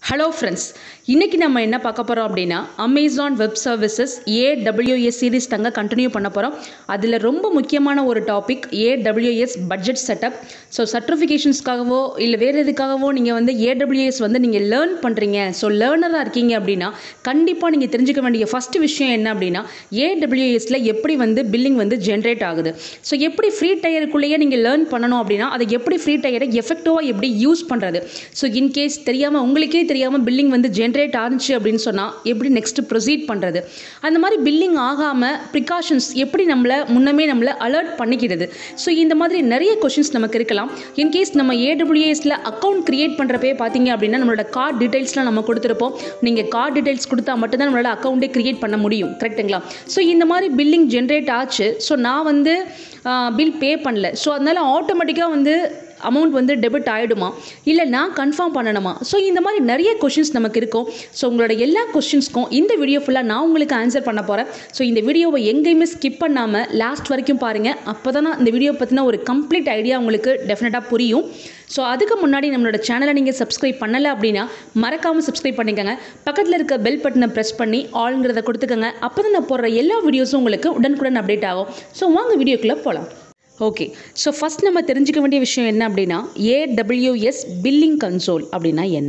hello friends இன்றைக்கி நம்ம என்ன பார்க்க போகிறோம் அப்படின்னா Amazon web services AWS series தாங்க கண்டினியூ பண்ண போகிறோம் அதில் ரொம்ப முக்கியமான ஒரு topic AWS budget setup so சர்டிஃபிகேஷன்ஸ்க்காகவோ இல்லை வேறு எதுக்காகவோ நீங்கள் வந்து ஏடபிள்யூஎஸ் வந்து நீங்கள் லேர்ன் பண்ணுறீங்க ஸோ லேர்னராக இருக்கீங்க அப்படின்னா கண்டிப்பாக நீங்கள் தெரிஞ்சுக்க வேண்டிய ஃபஸ்ட்டு விஷயம் என்ன அப்படின்னா ஏடபிள்யூஎஸில் எப்படி வந்து பில்லிங் வந்து ஜென்ரேட் ஆகுது ஸோ எப்படி ஃப்ரீ டயருக்குள்ளேயே நீங்கள் லேர்ன் பண்ணணும் அப்படின்னா அதை எப்படி ஃப்ரீ டயரை எஃபெக்டிவாக எப்படி யூஸ் பண்ணுறது ஸோ இன்கேஸ் தெரியாமல் உங்களுக்கே தெரியாமல் பில்லிங் வந்து ஜென்ரேட் ஆனிச்சு அப்படின்னு சொன்னால் எப்படி நெக்ஸ்ட் ப்ரொசீட் பண்ணுறது அந்த மாதிரி பில்லிங் ஆகாமல் ப்ரிகாஷன்ஸ் எப்படி நம்மளை முன்னமே நம்மளை அலர்ட் பண்ணிக்கிறது ஸோ இந்த மாதிரி நிறைய கொஷின்ஸ் நமக்கு இருக்கலாம் இன்கேஸ் நம்ம ஏடபிள்யூஎஸில் அக்கௌண்ட் க்ரியேட் பண்ணுறப்பே பார்த்தீங்க அப்படின்னா நம்மளோட கார்டு டீடைல்ஸ்லாம் நம்ம கொடுத்துருப்போம் நீங்கள் கார்டு டீடைல்ஸ் கொடுத்தா மட்டும்தான் நம்மளோட அக்கௌண்ட்டே க்ரியேட் பண்ண முடியும் கரெக்ட்டுங்களா ஸோ இந்த மாதிரி பில்லிங் ஜென்ரேட் ஆச்சு ஸோ நான் வந்து பில் பே பண்ணல ஸோ அதனால் ஆட்டோமேட்டிக்காக வந்து அமௌண்ட் வந்து டெபிட் ஆகிடுமா இல்லை நான் கன்ஃபார்ம் பண்ணணுமா ஸோ இந்த மாதிரி நிறைய கொஷின்ஸ் நமக்கு இருக்கும் ஸோ உங்களோட எல்லா கொஷின்ஸ்க்கும் இந்த வீடியோ ஃபுல்லாக நான் உங்களுக்கு ஆன்சர் பண்ண போகிறேன் ஸோ இந்த வீடியோவை எங்கேயுமே ஸ்கிப் பண்ணாமல் லாஸ்ட் வரைக்கும் பாருங்கள் அப்போ தான் இந்த வீடியோ பற்றின ஒரு கம்ப்ளீட் ஐடியா உங்களுக்கு டெஃபினட்டாக புரியும் ஸோ அதுக்கு முன்னாடி நம்மளோட சேனலை நீங்கள் சப்ஸ்கிரைப் பண்ணலை அப்படின்னா மறக்காமல் சப்ஸ்கிரைப் பண்ணிக்கோங்க பக்கத்தில் இருக்க பெல் பட்டனை ப்ரெஸ் பண்ணி ஆளுங்கிறத கொடுத்துக்கோங்க அப்போ தான் நான் போடுற எல்லா வீடியோஸும் உங்களுக்கு உடனுக்குடன் அப்டேட் ஆகும் ஸோ வாங்க வீடியோக்குள்ளே போகலாம் ஓகே ஸோ ஃபஸ்ட் நம்ம தெரிஞ்சுக்க வேண்டிய விஷயம் என்ன அப்படின்னா ஏடபிள்யூஎஸ் பில்லிங் கன்சோல் அப்படின்னா என்ன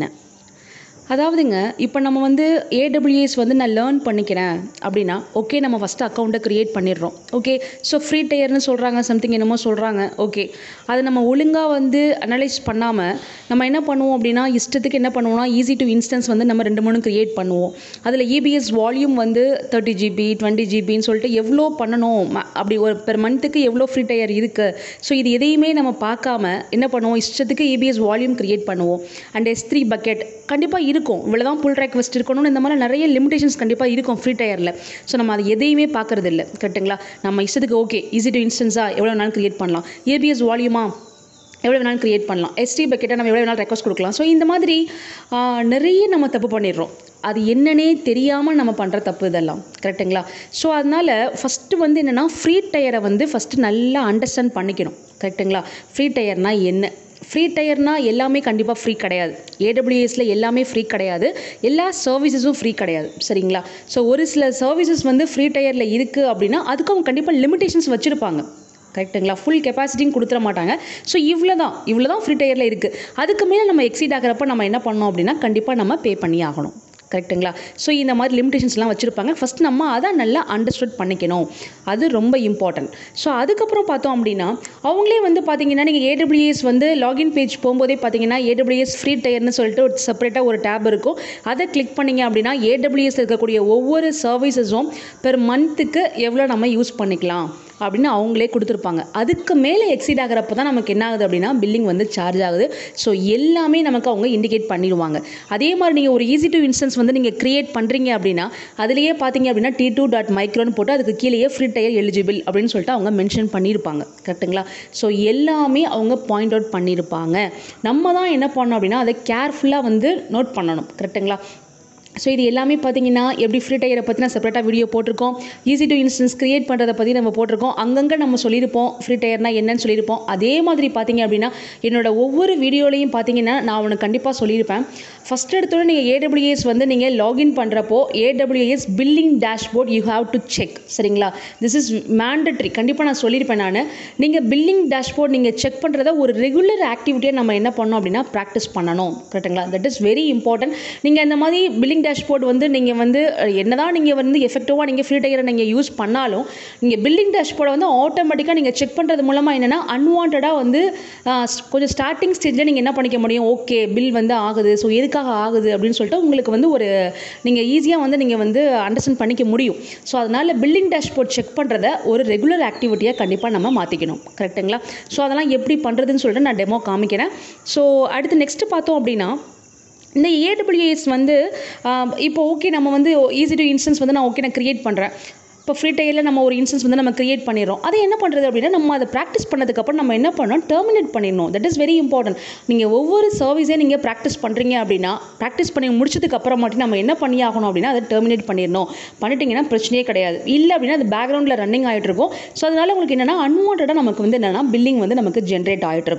அதாவதுங்க இப்போ நம்ம வந்து ஏடபிள்யூஎஸ் வந்து நான் லேர்ன் பண்ணிக்கிறேன் அப்படின்னா ஓகே நம்ம ஃபஸ்ட்டு அக்கௌண்ட்டை க்ரியேட் பண்ணிடுறோம் ஓகே ஸோ ஃப்ரீ டயர்னு சொல்கிறாங்க சம்திங் என்னமோ சொல்கிறாங்க ஓகே அதை நம்ம ஒழுங்காக வந்து அனலைஸ் பண்ணாமல் நம்ம என்ன பண்ணுவோம் அப்படின்னா இஷ்டத்துக்கு என்ன பண்ணுவோம்னா ஈஸி டு இன்ஸ்டன்ஸ் வந்து நம்ம ரெண்டு மூணு க்ரியேட் பண்ணுவோம் அதில் இபிஎஸ் வால்யூம் வந்து தேர்ட்டி ஜிபி டுவெண்ட்டி ஜிபின்னு சொல்லிட்டு எவ்வளோ பண்ணணும் ம- அப்படி ஒரு பெர் மந்த்துக்கு எவ்வளோ ஃப்ரீ டயர் இருக்குது ஸோ இது எதையுமே நம்ம பார்க்காம என்ன பண்ணுவோம் இஷ்டத்துக்கு இபிஎஸ் வால்யூம் க்ரியேட் பண்ணுவோம் அண்ட் எஸ் த்ரீ பக்கெட் கண்டிப்பாக இருக்கும் இவ்வளோதான் புல் ரெக்வஸ்ட் இருக்கணும்னு இந்த மாதிரி நிறைய லிமிடேஷன்ஸ் கண்டிப்பாக இருக்கும் ஃப்ரீ டயரில் ஸோ நம்ம அதை எதையுமே பார்க்கறது இல்லை கரெக்ட்டுங்களா நம்ம இஷ்டத்துக்கு ஓகே ஈஸி டு இன்ஸ்டன்ஸாக எவ்வளோ வேணாலும் க்ரியேட் பண்ணலாம் ஏபிஎஸ் வால்யூமா எவ்வளோ வேணாலும் க்ரியேட் பண்ணலாம் எஸ்டி பக்கெட்டை நம்ம எவ்வளோ வேணாலும் ரெக்வஸ்ட் கொடுக்கலாம் ஸோ இந்த மாதிரி ஆ, நிறைய நம்ம தப்பு பண்ணிடுறோம் அது என்னன்னே தெரியாமல் நம்ம பண்ணுற தப்பு இதெல்லாம் கரெக்ட்டுங்களா ஸோ அதனால் ஃபஸ்ட்டு வந்து என்னென்னா ஃப்ரீ டயரை வந்து ஃபஸ்ட்டு நல்லா அண்டர்ஸ்டாண்ட் பண்ணிக்கணும் கரெக்ட்டுங்களா ஃப்ரீ டயர்னால் என்ன ஃப்ரீ டயர்னால் எல்லாமே கண்டிப்பாக ஃப்ரீ கிடையாது ஏடபிள்யூஎஸில் எல்லாமே ஃப்ரீ கிடையாது எல்லா சர்வீசஸும் ஃப்ரீ கிடையாது சரிங்களா ஸோ ஒரு சில சர்வீசஸ் வந்து ஃப்ரீ டயரில் இருக்குது அப்படின்னா அதுக்கு அவங்க கண்டிப்பாக லிமிடேஷன்ஸ் வச்சுருப்பாங்க கரெக்ட்டுங்களா ஃபுல் கெப்பாசிட்டியும் கொடுத்துட மாட்டாங்க ஸோ இவ்வளோ தான் இவ்வளோ தான் ஃப்ரீ டயரில் இருக்குது அதுக்கு மேலே நம்ம எக்ஸீட் ஆகிறப்ப நம்ம என்ன பண்ணோம் அப்படின்னா கண்டிப்பாக நம்ம பே பண்ணி ஆகணும் கரெக்ட்டுங்களா ஸோ இந்த மாதிரி லிமிடேஷன்ஸ்லாம் வச்சுருப்பாங்க ஃபஸ்ட் நம்ம அதை நல்லா அண்டர்ஸ்டுட் பண்ணிக்கணும் அது ரொம்ப இம்பார்ட்டன்ட் ஸோ அதுக்கப்புறம் பார்த்தோம் அப்படின்னா அவங்களே வந்து பார்த்தீங்கன்னா நீங்கள் ஏடபிள்யூஎஸ் வந்து லாகின் பேஜ் போகும்போதே பார்த்தீங்கன்னா ஏடபிள்யூஎஸ் ஃப்ரீ டயர்னு சொல்லிட்டு ஒரு செப்பரேட்டாக ஒரு டேப் இருக்கும் அதை கிளிக் பண்ணீங்க அப்படின்னா ஏடபிள்யூஎஸ் இருக்கக்கூடிய ஒவ்வொரு சர்வீசஸும் பெர் மந்த்துக்கு எவ்வளோ நம்ம யூஸ் பண்ணிக்கலாம் அப்படின்னு அவங்களே கொடுத்துருப்பாங்க அதுக்கு மேலே எக்ஸீட் ஆகிறப்ப தான் நமக்கு என்ன ஆகுது அப்படின்னா பில்லிங் வந்து சார்ஜ் ஆகுது ஸோ எல்லாமே நமக்கு அவங்க இண்டிகேட் பண்ணிடுவாங்க அதே மாதிரி நீங்கள் ஒரு ஈஸி டு இன்ஸ்டன்ஸ் வந்து நீங்கள் க்ரியேட் பண்ணுறீங்க அப்படின்னா அதுலேயே பார்த்தீங்க அப்படின்னா டி டூ டாட் மைக்ரோன்னு போட்டு அதுக்கு கீழேயே ஃப்ரீ டயர் எலிஜிபிள் அப்படின்னு சொல்லிட்டு அவங்க மென்ஷன் பண்ணியிருப்பாங்க கரெக்ட்டுங்களா ஸோ எல்லாமே அவங்க பாயிண்ட் அவுட் பண்ணியிருப்பாங்க நம்ம தான் என்ன பண்ணணும் அப்படின்னா அதை கேர்ஃபுல்லாக வந்து நோட் பண்ணணும் கரெக்ட்டுங்களா ஸோ இது எல்லாமே பார்த்தீங்கன்னா எப்படி ஃப்ரீ டயரை பற்றின செப்பரேட்டாக வீடியோ போட்டிருக்கோம் ஈஸி டு இன்ஸ்டன்ஸ் கிரியேட் பண்ணுறதை பற்றி நம்ம போட்டிருக்கோம் அங்கங்கே நம்ம சொல்லியிருப்போம் ஃப்ரீ டயர்னா என்னன்னு சொல்லியிருப்போம் அதே மாதிரி பார்த்தீங்க அப்படின்னா என்னோட ஒவ்வொரு வீடியோலையும் பார்த்தீங்கன்னா நான் உனக்கு கண்டிப்பாக சொல்லியிருப்பேன் ஃபஸ்ட் எடுத்தோட நீங்கள் ஏடபிள்யூஎஸ் வந்து நீங்கள் லாகின் பண்ணுறப்போ AWS billing dashboard you have to check சரிங்களா திஸ் இஸ் மேண்டட்ரி கண்டிப்பாக நான் சொல்லியிருப்பேன் நான் நீங்கள் பில்லிங் டேஷ்போர்ட் நீங்கள் செக் பண்ணுறத ஒரு ரெகுலர் ஆக்டிவிட்டியாக நம்ம என்ன பண்ணோம் அப்படின்னா ப்ராக்டிஸ் பண்ணணும் கரெக்ட்டுங்களா தட் இஸ் வெரி இம்பார்ட்டன்ட் நீங்கள் இந்த மாதிரி பில்லிங் டேஷ்போர்ட் வந்து நீங்கள் வந்து அஹ், என்னதான் நீங்கள் வந்து எஃபெக்டிவாக நீங்கள் ஃப்ரீ டயரை நீங்கள் யூஸ் பண்ணாலும் நீங்கள் பில்லிங் டேஷ்போர்டை வந்து ஆட்டோமேட்டிக்காக நீங்கள் செக் பண்ணுறது மூலமாக என்னென்னா அன்வான்டாக வந்து ஆஹ், ஸ்- கொஞ்சம் ஸ்டார்டிங் ஸ்டேஜில் நீங்கள் என்ன பண்ணிக்க முடியும் ஓகே பில் வந்து ஆகுது ஸோ எதுக்காக ஆகுது அப்படின்னு சொல்லிட்டு உங்களுக்கு வந்து ஒரு நீங்கள் ஈஸியாக வந்து நீங்கள் வந்து அண்டர்ஸ்டாண்ட் பண்ணிக்க முடியும் ஸோ அதனால் பில்லிங் டேஷ்போர்ட் செக் பண்ணுறத ஒரு ரெகுலர் ஆக்டிவிட்டியாக கண்டிப்பாக நம்ம மாற்றிக்கணும் கரெக்ட்டுங்களா ஸோ அதெல்லாம் எப்படி பண்ணுறதுன்னு சொல்லிட்டு நான் டெமோ காமிக்கிறேன் ஸோ அடுத்து நெக்ஸ்ட்டு பார்த்தோம் அப்படின்னா இந்த ஏடபிள்யூஎஸ் வந்து ஆஹ், இப்போ ஓகே நம்ம வந்து ஈஸி டு இன்ஸ்டன்ஸ் வந்து நான் ஓகே நான் க்ரியேட் பண்ணுறேன் இப்போ ஃப்ரீ டயரில் நம்ம ஒரு இன்ஸ்டன்ஸ் வந்து நம்ம க்ரியேட் பண்ணிடுறோம் அதை என்ன பண்ணுறது அப்படின்னா நம்ம அதை ப்ராக்டிஸ் பண்ணதுக்கப்புறம் நம்ம என்ன பண்ணணும் டெர்மினேட் பண்ணிடணும் தட் இஸ் வெரி இம்பார்ட்டன்ட் நீங்கள் ஒவ்வொரு சர்வீஸே நீங்கள் ப்ராக்டிஸ் பண்ணுறீங்க அப்படின்னா ப்ராக்டிஸ் பண்ணி முடிச்சதுக்கு அப்புறம் மட்டும் நம்ம என்ன பண்ணி ஆகணும் அப்படின்னா அதை டெர்மினேட் பண்ணிடணும் பண்ணிட்டீங்கன்னா பிரச்சனையே கிடையாது இல்லை அப்படின்னா அது பேக்ரவுண்டில் ரன்னிங் ஆகிட்டு இருக்கும் ஸோ அதனால உங்களுக்கு என்னென்னா அன்வான்டாக நமக்கு வந்து என்னென்னா பில்லிங் வந்து நமக்கு ஜென்ரேட் ஆகிட்டு இருக்கும்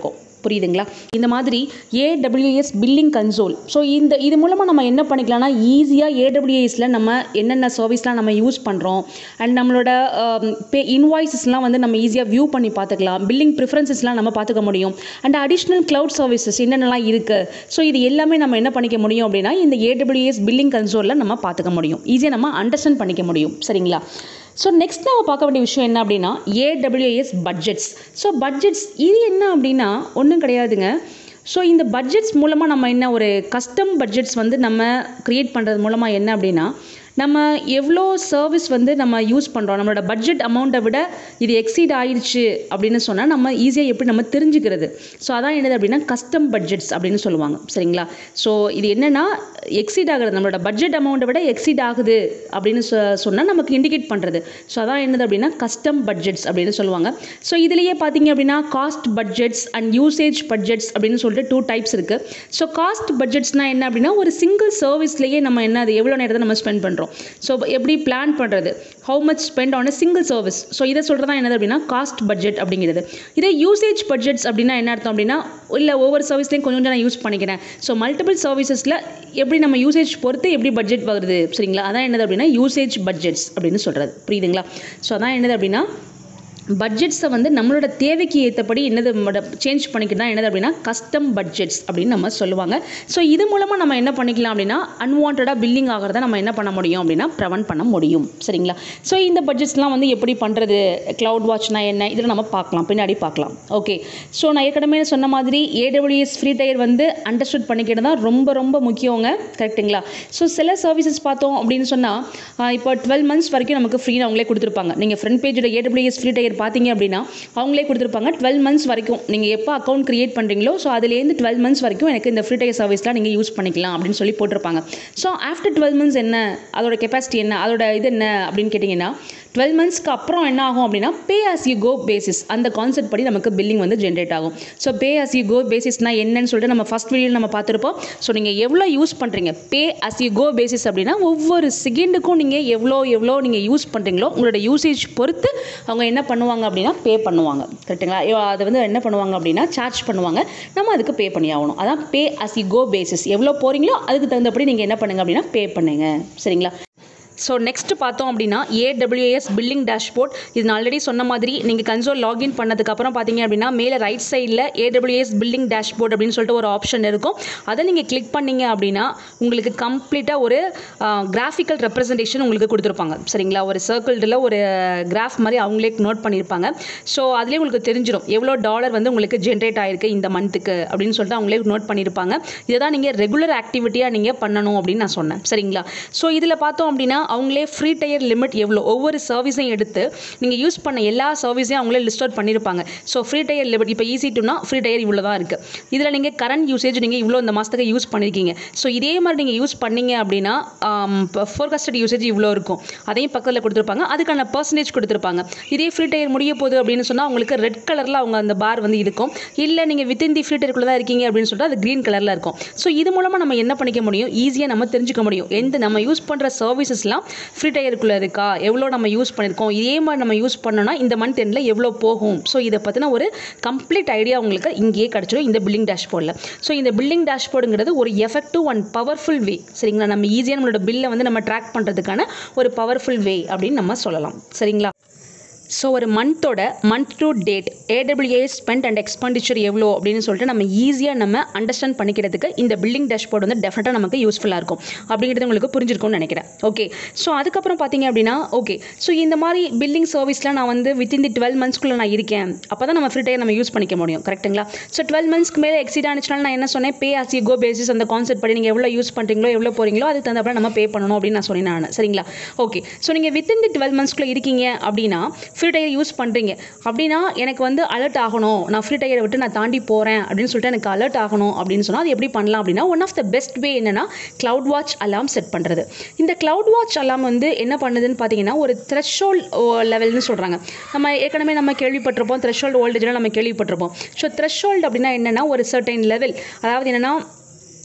புரியுதுங்களா இந்த மாதிரி ஏடபிள்யூஎஸ் பில்லிங் கன்சோல் ஸோ இந்த இது மூலமாக நம்ம என்ன பண்ணிக்கலாம்னா ஈஸியாக ஏடபிள்யூஎஸில் நம்ம என்னென்ன சர்வீஸ்லாம் நம்ம யூஸ் பண்ணுறோம் அண்ட் நம்மளோட பே இன்வாய்ஸஸ்லாம் வந்து நம்ம ஈஸியாக வியூ பண்ணி பார்த்துக்கலாம் பில்லிங் ப்ரிஃபரன்சஸ்லாம் நம்ம பார்த்துக்க முடியும் அண்ட் அடிஷ்னல் க்ளவுட் சர்வீசஸ் என்னென்னலாம் இருக்குது ஸோ இது எல்லாமே நம்ம என்ன பண்ணிக்க முடியும் அப்படின்னா இந்த ஏடபிள்யூஎஸ் பில்லிங் கன்சோலில் நம்ம பார்த்துக்க முடியும் ஈஸியாக நம்ம அண்டர்ஸ்டாண்ட் பண்ணிக்க முடியும் சரிங்களா ஸோ நெக்ஸ்ட் நம்ம பார்க்க வேண்டிய விஷயம் என்ன அப்படின்னா ஏடபிள்யூஎஸ் பட்ஜெட்ஸ் ஸோ பட்ஜெட்ஸ் இது என்ன அப்படின்னா ஒன்றும் கிடையாதுங்க ஸோ இந்த பட்ஜெட்ஸ் மூலமாக நம்ம என்ன ஒரு கஸ்டம் பட்ஜெட்ஸ் வந்து நம்ம க்ரியேட் பண்ணுறது மூலமாக என்ன அப்படின்னா நம்ம எவ்வளோ சர்வீஸ் வந்து நம்ம யூஸ் பண்ணுறோம் நம்மளோட பட்ஜெட் அமௌண்ட்டை விட இது எக்ஸீட் ஆயிடுச்சு அப்படின்னு சொன்னால் நம்ம ஈஸியாக எப்படி நம்ம தெரிஞ்சுக்கிறது ஸோ அதான் என்னது அப்படின்னா கஸ்டம் பட்ஜெட்ஸ் அப்படின்னு சொல்லுவாங்க சரிங்களா ஸோ இது என்னென்னா எக்ஸீட் ஆகுறது நம்மளோட பட்ஜெட் அமௌண்ட்டை விட எக்ஸீட் ஆகுது அப்படின்னு சொ சொன்னால் நமக்கு இண்டிகேட் பண்ணுறது ஸோ அதான் என்னது அப்படின்னா கஸ்டம் பட்ஜெட்ஸ் அப்படின்னு சொல்லுவாங்க ஸோ இதுலேயே பார்த்தீங்க அப்படின்னா cost budgets and usage budgets அப்படின்னு சொல்லிட்டு டூ டைப்ஸ் இருக்குது ஸோ காஸ்ட் பட்ஜெட்ஸ்னால் என்ன அப்படின்னா ஒரு சிங்கிள் சர்வீஸ்லேயே நம்ம என்ன அது எவ்வளோ நேரத்தை நம்ம ஸ்பெண்ட் பண்ணுறோம் ஸோ எப்படி பிளான் பண்ணுறது how much spend on a single service so இதை சொல்கிறது தான் என்னது அப்படின்னா காஸ்ட் பட்ஜெட் அப்படிங்கிறது இதே யூசேஜ் பட்ஜெட்ஸ் அப்படின்னா என்ன அர்த்தம் அப்படின்னா இல்லை ஒவ்வொரு சர்வீஸ்லையும் கொஞ்சம் கொஞ்சம் நான் யூஸ் பண்ணிக்கிறேன் ஸோ மல்டிபிள் சர்வீசஸில் எப்படி நம்ம யூசேஜ் பொறுத்து எப்படி பட்ஜெட் வருது சரிங்களா அதான் என்னது அப்படின்னா யூசேஜ் பட்ஜெட்ஸ் அப்படின்னு சொல்கிறது புரியுதுங்களா ஸோ அதான் என்னது அப்படின்னா பட்ஜெட்ஸை வந்து நம்மளோட தேவைக்கு ஏற்றபடி என்னது சேஞ்ச் பண்ணிக்கிட்டு தான் என்னது அப்படின்னா கஸ்டம் பட்ஜெட்ஸ் அப்படின்னு நம்ம சொல்லுவாங்க ஸோ இது மூலமாக நம்ம என்ன பண்ணிக்கலாம் அப்படின்னா அன்வான்டாக பில்லிங் ஆகிறத நம்ம என்ன பண்ண முடியும் அப்படின்னா ப்ரிவென்ட் பண்ண முடியும் சரிங்களா ஸோ இந்த பட்ஜெட்ஸ்லாம் வந்து எப்படி பண்ணுறது க்ளவுட் வாட்ச்னா என்ன இதில் நம்ம பார்க்கலாம் பின்னாடி பார்க்கலாம் ஓகே ஸோ நான் ஏற்கனவே சொன்ன மாதிரி ஏடபிள்யூஎஸ் ஃப்ரீ டயர் வந்து அண்டர்ஸ்டுட் பண்ணிக்கிட்டு தான் ரொம்ப ரொம்ப முக்கியங்க கரெக்ட்டுங்களா ஸோ சில சர்வீசஸ் பார்த்தோம் அப்படின்னு சொன்னால் இப்போ டுவெல் மந்த்ஸ் வரைக்கும் நமக்கு ஃப்ரீ அவங்களே கொடுத்துருப்பாங்க நீங்கள் ஃப்ரண்ட் பேஜோட ஏடபிள்யூஎஸ் ஃப்ரீ டயர் பார்த்தீங்க அப்படின்னா அவங்களே கொடுத்துருப்பாங்க டுவெல் மந்த்ஸ் வரைக்கும் நீங்கள் எப்போ அக்கௌண்ட் க்ரியேட் பண்ணுறீங்களோ ஸோ அதுலேருந்து டுவெல் மந்த்ஸ் வரைக்கும் எனக்கு இந்த ஃப்ரீ டயர் சர்வீஸ்லாம் நீங்கள் யூஸ் பண்ணிக்கலாம் அப்படின்னு சொல்லி போட்டிருப்பாங்க ஸோ ஆஃப்டர் டுவெல் மந்த்ஸ் என்ன அதோட கெப்பாசிட்டி என்ன அதோட இது என்ன அப்படின்னு கேட்டிங்கன்னா டுவெல் மந்த்ஸ்க்கு அப்புறம் என்ன ஆகும் அப்படின்னா pay as you go basis அந்த கான்செப்ட் படி நமக்கு பில்லிங் வந்து ஜென்ரேட் ஆகும் so pay as you go பேசிஸ்னா என்னன்னு சொல்லிட்டு நம்ம ஃபஸ்ட் வீடியோ நம்ம பார்த்துருப்போம் ஸோ நீங்கள் எவ்வளோ யூஸ் பண்ணுறீங்க pay as you go basis அப்படின்னா ஒவ்வொரு செகண்டுக்கும் நீங்கள் எவ்வளோ எவ்வளோ நீங்கள் யூஸ் பண்ணுறீங்களோ உங்களோட யூசேஜ் பொறுத்து அவங்க என்ன பண்ணுவாங்க அப்படின்னா பே பண்ணுவாங்க கரெக்டுங்களா அதை வந்து என்ன பண்ணுவாங்க அப்படின்னா சார்ஜ் பண்ணுவாங்க நம்ம அதுக்கு பே பண்ணி ஆகணும் அதான் pay as you go basis எவ்வளோ போகிறீங்களோ அதுக்கு தகுந்தபடி நீங்கள் என்ன பண்ணுங்க அப்படின்னா பே பண்ணுங்க சரிங்களா ஸோ நெக்ஸ்ட் பார்த்தோம் அப்படின்னா ஏடபிள்யூஎஸ் பில்லிங் டேஷ்போர்ட் இது நான் ஆல்ரெடி சொன்ன மாதிரி நீங்கள் கன்சோல் லாகின் பண்ணதுக்கப்புறம் பார்த்தீங்க அப்படின்னா மேலே ரைட் சைடில் ஏடபிள்யூஎஸ் பில்லிங் டேஷ்போர்ட் அப்படின்னு சொல்லிட்டு ஒரு ஆப்ஷன் இருக்கும் அதை நீங்கள் கிளிக் பண்ணீங்க அப்படின்னா உங்களுக்கு கம்ப்ளீட்டாக ஒரு கிராஃபிக்கல் ரெப்ரசன்டேஷன் உங்களுக்கு கொடுத்துருப்பாங்க சரிங்களா ஒரு சர்க்கிள்டில் ஒரு கிராஃப் மாதிரி அவங்களே நோட் பண்ணியிருப்பாங்க ஸோ அதுலேயே உங்களுக்கு தெரிஞ்சிடும் எவ்வளோ டாலர் வந்து உங்களுக்கு ஜென்ரேட் ஆயிருக்கு இந்த மந்த்துக்கு அப்படின்னு சொல்லிட்டு அவங்களே நோட் பண்ணியிருப்பாங்க இதை தான் நீங்கள் ரெகுலர் ஆக்டிவிட்டியாக நீங்கள் பண்ணணும் அப்படின்னு நான் சொன்னேன் சரிங்களா ஸோ இதில் பார்த்தோம் அப்படின்னா அவங்களே ஃப்ரீ டயர் லிமிட் எவ்வளோ ஒவ்வொரு சர்வீஸையும் எடுத்து நீங்கள் யூஸ் பண்ண எல்லா சர்வீஸையும் அவங்களே லிஸ்ட் அவுட் பண்ணியிருப்பாங்க ஸோ ஃப்ரீ டயர் லிமிட் இப்போ ஈஸி டூனா ஃப்ரீ டயர் இவ்வளோ தான் இருக்குது இதில் நீங்கள் கரண்ட் யூசேஜ் நீங்கள் இவ்வளோ இந்த மாதத்துக்கு யூஸ் பண்ணியிருக்கீங்க ஸோ இதே மாதிரி நீங்கள் யூஸ் பண்ணீங்க அப்படின்னா ஃபோர்காஸ்டட் யூசேஜ் இவ்வளோ இருக்கும் அதையும் பக்கத்தில் கொடுத்துருப்பாங்க அதுக்கான பர்சன்டேஜ் கொடுத்துருப்பாங்க இதே ஃப்ரீ டயர் முடிய போகுது அப்படின்னு சொன்னால் உங்களுக்கு ரெட் கலரில் அவங்க அந்த பார் வந்து இருக்கும் இல்லை நீங்கள் வித்தின் தி ஃப்ரீ டயருக்குள்ளே தான் இருக்கீங்க அப்படின்னு சொல்லிட்டு அது க்ரீன் கலரில் இருக்கும் ஸோ இது மூலமாக நம்ம என்ன பண்ணிக்க முடியும் ஈஸியாக நம்ம தெரிஞ்சுக்க முடியும் எந்த நம்ம யூஸ் பண்ணுற சர்வீசஸ்லாம் ஃப்ரீ டயருக்குள்ளே இருக்கா எவ்வளோ நம்ம யூஸ் பண்ணியிருக்கோம் இதே மாதிரி நம்ம யூஸ் பண்ணோன்னா இந்த மந்த் எண்டில் எவ்வளோ போகும் ஸோ இதை பற்றின ஒரு கம்ப்ளீட் ஐடியா உங்களுக்கு இங்கேயே கிடச்சிடும் இந்த பில்லிங் டேஷ்போர்டில் ஸோ இந்த பில்லிங் டேஷ்போர்டுங்கிறது ஒரு எஃபெக்டிவ் அண்ட் பவர்ஃபுல் வே சரிங்களா நம்ம ஈஸியாக நம்மளோட பில்லை வந்து நம்ம ட்ராக் பண்ணுறதுக்கான ஒரு பவர்ஃபுல் வே அப்படின்னு நம்ம சொல்லலாம் சரிங்களா ஸோ ஒரு மந்த்தோட month to date AWS spend and expenditure எவ்வளோ அப்படின்னு சொல்லிட்டு நம்ம ஈஸியாக நம்ம அண்டர்ஸ்டாண்ட் பண்ணிக்கிறதுக்கு இந்த பில்லிங் டேஷ்போர்டு வந்து டெஃபினட்டாக நமக்கு யூஸ்ஃபுல்லாக இருக்கும் அப்படிங்கிறது உங்களுக்கு புரிஞ்சிருக்கும்னு நினைக்கிறேன் ஓகே ஸோ அதுக்கப்புறம் பார்த்தீங்க அப்படின்னா ஓகே ஸோ இந்த மாதிரி பில்லிங் சர்வீஸ்லாம் நான் வந்து வித்தின் தி டுவெல் மந்த்ஸ்க்குள்ளே நான் இருக்கேன் அப்போ தான் நம்ம ஃப்ரீ டைம் நம்ம யூஸ் பண்ணிக்க முடியும் கரெக்ட்டுங்களா ஸோ டுவெல் மந்த்ஸ்க்கு மேலே எக்ஸிட் ஆனிச்சுனால நான் என்ன சொன்னேன் பே ஆஸ் கோ பேசிஸ் அந்த கான்செப்ட் படி நீங்கள் எவ்வளோ யூஸ் பண்ணுறீங்களோ எவ்வளோ போகிறீங்களோ அதுக்கு தகுந்தப்ப நம்ம பே பண்ணணும் அப்படின்னு நான் சொன்னேன் நான் சரிங்களா ஓகே ஸோ நீங்கள் வித்தின் தி டுவெல் மந்த்ஸ்க்குள்ளே இருக்கீங்க அப்படின்னா ஃப்ரீ டயர் யூஸ் பண்ணுறீங்க அப்படின்னா எனக்கு வந்து அலர்ட் ஆகணும் நான் ஃப்ரீ டயரை விட்டு நான் தாண்டி போகிறேன் அப்படின்னு சொல்லிட்டு எனக்கு அலர்ட் ஆகணும் அப்படின்னு சொன்னால் அது எப்படி பண்ணலாம் அப்படின்னா one of the best way என்னென்னா க்ளவுட் வாட்ச் அலாம் செட் பண்ணுறது இந்த க்ளவுட் வாட்ச் அலாம் வந்து என்ன பண்ணுதுன்னு பார்த்தீங்கன்னா ஒரு த்ரெஷோல்ட் லெவல்னு சொல்கிறாங்க நம்ம ஏற்கனவே நம்ம கேள்விப்பட்டிருப்போம் த்ரெஷோல்ட் ஓல்டேஜ்லாம் நம்ம கேள்விப்பட்டிருப்போம் ஸோ த்ரெஷோல்ட் அப்படின்னா என்னென்னா ஒரு சர்டைன் லெவல் அதாவது என்னென்னா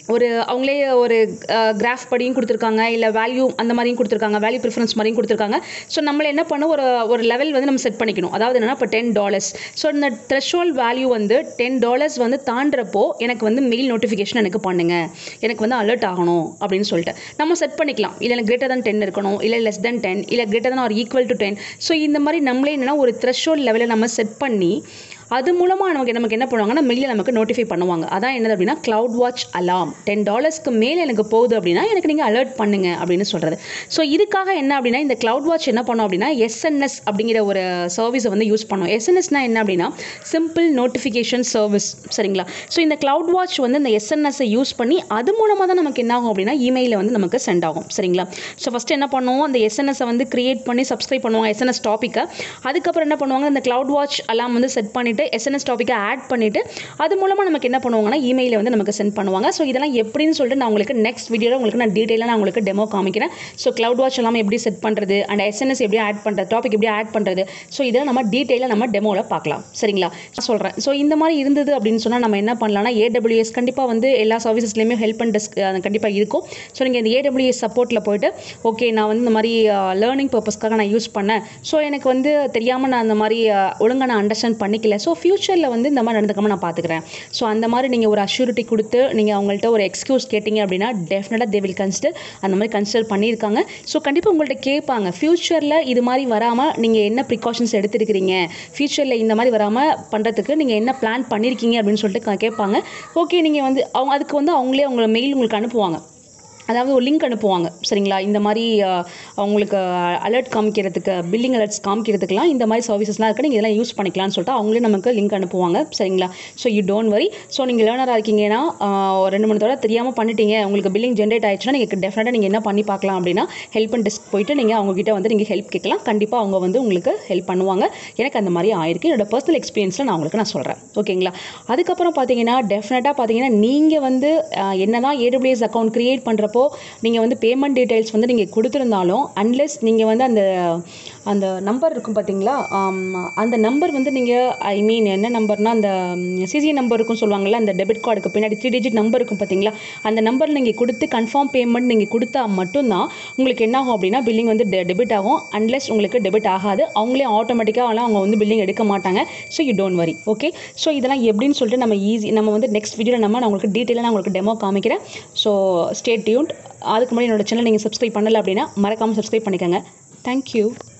ஒரு அவங்களே ஒரு கிராஃப் படியும் கொடுத்துருக்காங்க இல்லை வேல்யூ அந்த மாதிரியும் கொடுத்துருக்காங்க வேல்யூ ப்ரிஃபரன்ஸ் மாதிரியும் கொடுத்துருக்காங்க ஸோ நம்மள என்ன பண்ணும் ஒரு ஒரு லெவல் வந்து நம்ம செட் பண்ணிக்கணும் அதாவது என்னன்னா இப்போ டென் டாலர்ஸ் ஸோ இந்த த்ரெஷோல் வேல்யூ வந்து டென் டாலர்ஸ் வந்து தாண்டுறப்போ எனக்கு வந்து மெயில் நோட்டிஃபிகேஷன் எனக்கு பண்ணுங்க எனக்கு வந்து அலர்ட் ஆகணும் அப்படின்னு சொல்லிட்டு நம்ம செட் பண்ணிக்கலாம் இல்லை எனக்கு கிரேட்டர் than டென் இருக்கணும் இல்லை லெஸ் தென் டென் இல்லை greater than or equal to ten so இந்த மாதிரி நம்மளே என்னன்னா ஒரு த்ரெஷோல் லெவலில் நம்ம செட் பண்ணி அது மூலமாக நமக்கு நமக்கு என்ன பண்ணுவாங்கன்னா மெயிலில் நமக்கு நோட்டிஃபை பண்ணுவாங்க அதான் என்னது அப்படின்னா க்ளவுட் வாட்ச் அலாம் டென் டாலர்ஸ்க்கு மேலே எனக்கு போகுது அப்படின்னா எனக்கு நீங்கள் அலர்ட் பண்ணுங்க அப்படின்னு சொல்கிறது ஸோ இதுக்காக என்ன அப்படின்னா இந்த க்ளவுட் வாட்ச் என்ன பண்ணோம் அப்படின்னா எஸ்என்எஸ் அப்படிங்கிற ஒரு சர்வீஸை வந்து யூஸ் பண்ணோம் எஸ்என்எஸ்னா என்ன அப்படின்னா சிம்பிள் நோட்டிஃபிகேஷன் சர்வீஸ் சரிங்களா ஸோ இந்த க்ளவுட் வாட்ச் வந்து இந்த எஸ்என்எஸ்ஸை யூஸ் பண்ணி அது மூலமாக தான் நமக்கு என்ன ஆகும் அப்படின்னா இமெயிலில் வந்து நமக்கு சென்ட் ஆகும் சரிங்களா ஸோ ஃபஸ்ட்டு என்ன பண்ணுவோம் அந்த எஸ்என்எஸ்ஸை வந்து கிரியேட் பண்ணி சப்ஸ்கிரைப் பண்ணுவாங்க எஸ்என்எஸ் டாப்பிக்கை அதுக்கப்புறம் என்ன பண்ணுவாங்க இந்த க்ளவுட் வாட்ச் அலாம் வந்து செட் பண்ணிவிட்டு எஸ்என்எஸ் டாப்பிக்கை ஆட் பண்ணிவிட்டு அது மூலமாக நமக்கு என்ன பண்ணுவாங்கன்னா இமெயிலில் வந்து நமக்கு சென்ட் பண்ணுவாங்க ஸோ இதெல்லாம் எப்படின்னு சொல்லிட்டு நான் உங்களுக்கு நெக்ஸ்ட் வீடியோவில் உங்களுக்கு நான் டீட்டெயிலாக நான் உங்களுக்கு டெமோ காமிக்கிறேன் ஸோ க்ளவுட் வாட்ச் எல்லாம் எப்படி செட் பண்ணுறது அண்ட் எஸ்என்எஸ் எப்படி ஆட் பண்ணுறது டாபிக் எப்படி ஆட் பண்ணுறது ஸோ இதெல்லாம் நம்ம டீட்டெயிலாக நம்ம டெமோவில் பார்க்கலாம் சரிங்களா நான் சொல்கிறேன் ஸோ இந்த மாதிரி இருந்தது அப்படின்னு சொன்னால் நம்ம என்ன பண்ணலாம்னா ஏடபிள்யூஎஸ் கண்டிப்பாக வந்து எல்லா சர்வீசஸ்லையுமே ஹெல்ப் அண்ட் டெஸ்க் கண்டிப்பாக இருக்கும் ஸோ நீங்கள் இந்த ஏடபிள்யூஎஸ் சப்போர்ட்டில் போயிட்டு ஓகே நான் வந்து இந்த மாதிரி லேர்னிங் பர்பஸ்க்காக நான் யூஸ் பண்ணேன் ஸோ எனக்கு வந்து தெரியாமல் நான் அந்த மாதிரி ஒழுங்காக நான் அண்டர்ஸ்டாண்ட் பண்ணிக்கல ஸோ ஃப்யூச்சரில் வந்து இந்த மாதிரி நடந்துக்காம நான் பார்த்துக்கிறேன் ஸோ அந்த மாதிரி நீங்கள் ஒரு அஷ்யூரிட்டி கொடுத்து நீங்கள் அவங்கள்ட்ட ஒரு எக்ஸ்கியூஸ் கேட்டிங்க அப்படின்னா டெஃபினட்டாக தே வில் கன்சிடர் அந்த மாதிரி கன்சிடர் பண்ணியிருக்காங்க ஸோ கண்டிப்பாக உங்கள்கிட்ட கேட்பாங்க ஃப்யூச்சரில் இது மாதிரி வராமல் நீங்கள் என்ன ப்ரிகாஷன்ஸ் எடுத்துருக்கிறீங்க ஃப்யூச்சரில் இந்த மாதிரி வராமல் பண்ணுறதுக்கு நீங்கள் என்ன பிளான் பண்ணியிருக்கீங்க அப்படின்னு சொல்லிட்டு க- கேட்பாங்க ஓகே நீங்கள் வந்து அவங்க அதுக்கு வந்து அவங்களே அவங்கள மெயில் உங்களுக்கு அனுப்புவாங்க அதாவது ஒரு லிங்க் அனுப்புவாங்க சரிங்களா இந்த மாதிரி அஹ், அவங்களுக்கு அலர்ட் காமிக்கிறதுக்கு பில்லிங் அலர்ட்ஸ் காமிக்கிறதுக்குலாம் இந்த மாதிரி சர்வீசஸ்லாம் இருக்குது நீங்கள் இதெல்லாம் யூஸ் பண்ணிக்கலாம்னு சொல்லிட்டு அவங்களே நமக்கு லிங்க் அனுப்புவாங்க சரிங்களா so you don't worry so நீங்கள் லேர்னராக இருக்கீங்கன்னா ஆஹ், ஒரு ரெண்டு மூணு தடவை தெரியாமல் பண்ணிட்டீங்க உங்களுக்கு பில்லிங் ஜென்ரேட் ஆயிடுச்சுன்னா நீங்கள் டெஃபினட்டாக நீங்கள் என்ன பண்ணி பார்க்கலாம் அப்படின்னா ஹெல்ப் அண்ட் டெஸ்க் போயிட்டு நீங்கள் அவங்ககிட்ட வந்து நீங்கள் ஹெல்ப் கேட்கலாம் கண்டிப்பாக அவங்க வந்து உங்களுக்கு ஹெல்ப் பண்ணுவாங்க எனக்கு அந்த மாதிரி ஆயிருக்கு என்னோட பர்சனல் எக்ஸ்பீரியன்ஸில் நான் உங்களுக்கு நான் சொல்கிறேன் ஓகேங்களா அதுக்கப்புறம் பார்த்தீங்கன்னா டெஃபினட்டாக பார்த்தீங்கன்னா நீங்கள் வந்து ஆஹ், என்னதான் ஏடபிள்யூஎஸ் அக்கௌண்ட் க்ரியேட் பண்ணுறப்போ நீங்கள் வந்து பேமெண்ட் டீட்டெயில்ஸ் வந்து நீங்கள் கொடுத்துருந்தாலும் அன்லெஸ் நீங்கள் வந்து அந்த அந்த நம்பர் இருக்கும் பார்த்தீங்களா ஆம், அந்த நம்பர் வந்து நீங்கள் ஐ மீன் என்ன நம்பர்னா அந்த சிசி நம்பர் இருக்கும் சொல்லுவாங்கல்ல அந்த டெபிட் கார்டுக்கு பின்னாடி த்ரீ டிஜிட் நம்பர் இருக்கும் பார்த்தீங்களா அந்த நம்பர் நீங்கள் கொடுத்து கன்ஃபார்ம் பேமெண்ட் நீங்கள் கொடுத்தா மட்டும்தான் உங்களுக்கு என்ன ஆகும் அப்படின்னா பில்லிங் வந்து டெபிட் ஆகும் அன்லெஸ் உங்களுக்கு டெபிட் ஆகாது அவங்களே ஆட்டோமேட்டிக்காக அவங்க வந்து பில்லிங் எடுக்க மாட்டாங்க so you don't worry okay so இதெல்லாம் எப்படின்னு சொல்லிட்டு நம்ம ஈஸி நம்ம வந்து நெக்ஸ்ட் வீடியோவில் நம்ம நான் உங்களுக்கு டீட்டெயிலாக நான் உங்களுக்கு டெமோ காமிக்கிறேன் ஸோ ஸ்டே டியூன்ட் அதுக்கு முன்னாடி என்னோட சேனல் நீங்கள் சப்ஸ்கிரைப் பண்ணலை அப்படின்னா மறக்காமல் சப்ஸ்கிரைப் பண்ணிக்கோங்க தேங்க்யூ